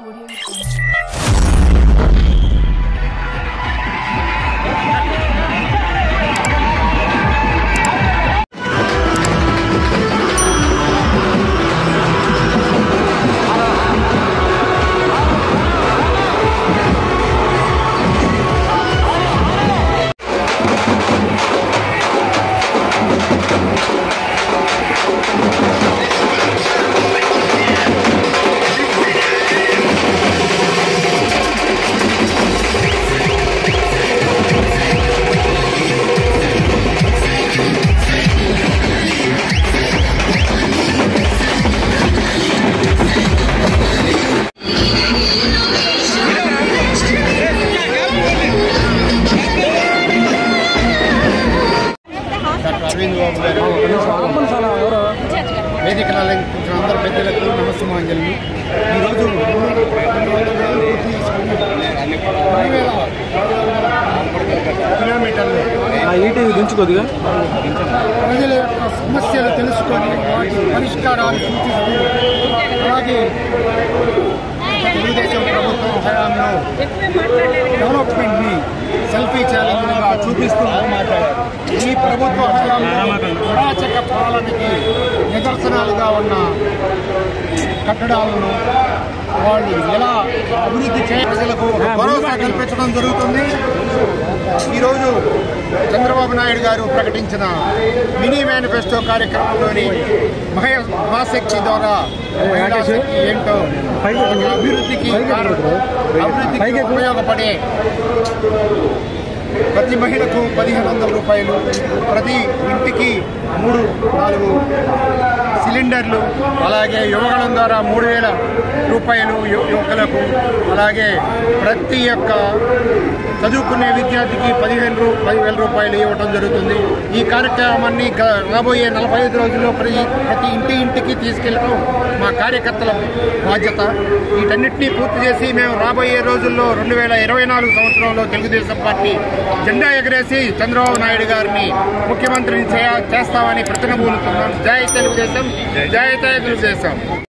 Audio Jungle. Doctor Arvind Babu garu వేదికను అలంకరించిన అందరు పెద్దలకు నమస్సుమాంజలు ఈరోజు రెండు వేల కిలోమీటర్లు ఈటీవీ దించు కొద్దిగా ప్రజల యొక్క సమస్యలు తెలుసుకొని వాటి పరిష్కారాలు సూచిస్తూ అలాగే తెలుగుదేశం ప్రభుత్వం హయాంలో డెవలప్మెంట్ని సెల్ఫీ ఛాలెంజ్గా చూపిస్తూ ఈ ప్రభుత్వ హయాంలో అరాచక పాలనకి నిదర్శనాలుగా ఉన్న కట్టడాలను వాళ్ళు ఎలా అభివృద్ధి చేయ ప్రజలకు ఒక భరోసా కల్పించడం జరుగుతుంది ఈరోజు చంద్రబాబు నాయుడు గారు ప్రకటించిన మినీ మేనిఫెస్టో కార్యక్రమంలోని మహే మహాశక్తి ద్వారా మహిళా శక్తి ఏంటో వాళ్ళ అభివృద్ధికి కారణం అభివృద్ధికి ఉపయోగపడే ప్రతి మహిళకు పదిహేను వందల రూపాయలు ప్రతి ఇంటికి మూడు నాలుగు సిలిండర్లు అలాగే యువగణం ద్వారా మూడు వేల రూపాయలు యు- యువకులకు అలాగే ప్రతి యొక్క చదువుకునే విద్యార్థికి పదిహేను రూ పదివేల రూపాయలు ఇవ్వటం జరుగుతుంది ఈ కార్యక్రమాన్ని గ- రాబోయే నలభై ఐదు రోజుల్లో ప్రతి ప్రతి ఇంటి ఇంటికి తీసుకెళ్ళడం మా కార్యకర్తల బాధ్యత వీటన్నిటినీ పూర్తి చేసి మేము రాబోయే రోజుల్లో రెండు వేల ఇరవై నాలుగు సంవత్సరంలో తెలుగుదేశం పార్టీ జెండా ఎగరేసి చంద్రబాబు నాయుడు గారిని ముఖ్యమంత్రిని చేయ- చేస్తామని ప్రతినబూలుతున్నాం జై తెలుగుదేశం జై తెలుగుదేశం